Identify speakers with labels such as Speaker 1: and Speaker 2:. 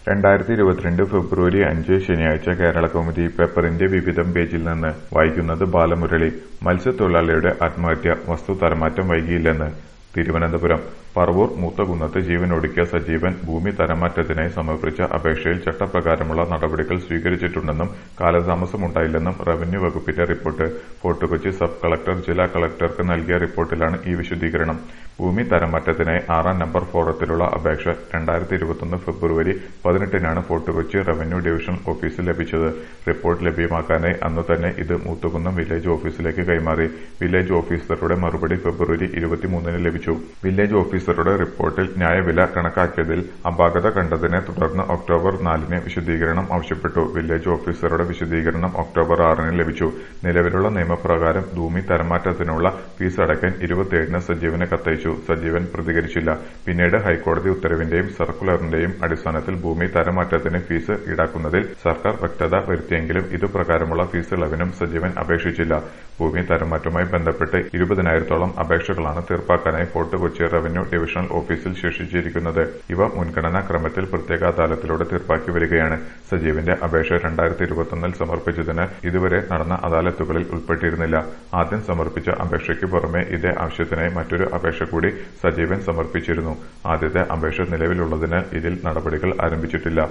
Speaker 1: രണ്ടായിരത്തി ഇരുപത്തിരണ്ട് ഫെബ്രുവരി അഞ്ച് ശനിയാഴ്ച കേരളകൗമുദി പേപ്പറിന്റെ വിവിധം പേജിൽ നിന്ന് വായിക്കുന്നത് ബാലമുരളി മത്സ്യത്തൊഴിലാളിയുടെ ആത്മഹത്യ വസ്തു തരംമാറ്റം വൈകിയില്ലെന്ന് തിരുവനന്തപുരം പറവൂർ മൂത്തകുന്നത്ത് ജീവനൊടുക്കിയ സജീവൻ ഭൂമി തരംമാറ്റത്തിനായി സമർപ്പിച്ച അപേക്ഷയിൽ ചട്ടപ്രകാരമുള്ള നടപടികൾ സ്വീകരിച്ചിട്ടുണ്ടെന്നും കാലതാമസമുണ്ടായില്ലെന്നും റവന്യൂ വകുപ്പിന്റെ report fort Kochi sub collector ജില്ലാ കളക്ടർക്ക് നൽകിയ റിപ്പോർട്ടിലാണ് ഈ വിശദീകരണം ഭൂമി തരംമാറ്റത്തിനായി ആറാം നമ്പർ ഫോറത്തിലുള്ള അപേക്ഷ രണ്ടായിരത്തി ഇരുപത്തൊന്ന് ഫെബ്രുവരി പതിനെട്ടിനാണ് ഫോർട്ട് കൊച്ചി റവന്യൂ ഡിവിഷൻ ഓഫീസിൽ ലഭിച്ചത് റിപ്പോർട്ട് ലഭ്യമാക്കാനായി അന്നു തന്നെ ഇത് മൂത്തുകുന്നം വില്ലേജ് ഓഫീസിലേക്ക് കൈമാറി വില്ലേജ് ഓഫീസറുടെ മറുപടി ഫെബ്രുവരി ഇരുപത്തിമൂന്നിന് ലഭിച്ചു വില്ലേജ് ഓഫീസറുടെ റിപ്പോർട്ടിൽ ന്യായവില കണക്കാക്കിയതിൽ അപാകത കണ്ടതിനെ തുടർന്ന് ഒക്ടോബർ നാലിന് വിശദീകരണം ആവശ്യപ്പെട്ടു വില്ലേജ് ഓഫീസറുടെ വിശദീകരണം ഒക്ടോബർ ആറിന് ലഭിച്ചു നിലവിലുള്ള നിയമപ്രകാരം ഭൂമി തരംമാറ്റത്തിനുള്ള ഫീസ് അടയ്ക്കാൻ ഇരുപത്തിയേഴിന് സജീവന് കത്തയച്ചു സജീവൻ പ്രതികരിച്ചില്ല പിന്നീട് ഹൈക്കോടതി ഉത്തരവിന്റെയും സർക്കുലറിന്റെയും അടിസ്ഥാനത്തിൽ ഭൂമി തരംമാറ്റത്തിന് ഫീസ് ഈടാക്കുന്നതിൽ സർക്കാർ വ്യക്തത വരുത്തിയെങ്കിലും ഇതുപ്രകാരമുള്ള ഫീസ് ഇളവിനും സജീവൻ അപേക്ഷിച്ചില്ല ഭൂമി തരംമാറ്റവുമായി ബന്ധപ്പെട്ട് ഇരുപതിനായിരത്തോളം അപേക്ഷകളാണ് തീർപ്പാക്കാനായി ഫോർട്ട് കൊച്ചി റവന്യൂ ഡിവിഷണൽ ഓഫീസിൽ ശേഷിച്ചിരിക്കുന്നത് ഇവ മുൻഗണനാ ക്രമത്തിൽ പ്രത്യേക അദാലത്തിലൂടെ തീർപ്പാക്കി വരികയാണ് സജീവിന്റെ അപേക്ഷ രണ്ടായിരത്തി ഇരുപത്തൊന്നിൽ സമർപ്പിച്ചതിന് ഇതുവരെ നടന്ന അദാലത്തുകളിൽ ഉൾപ്പെട്ടിരുന്നില്ല ആദ്യം സമർപ്പിച്ച അപേക്ഷയ്ക്ക് പുറമെ ഇതേ ആവശ്യത്തിനായി മറ്റൊരു അപേക്ഷ കൂടി സജീവൻ സമർപ്പിച്ചിരുന്നു ആദ്യത്തെ അപേക്ഷ നിലവിലുള്ളതിനാൽ ഇതിൽ നടപടികൾ ആരംഭിച്ചിട്ടില്ല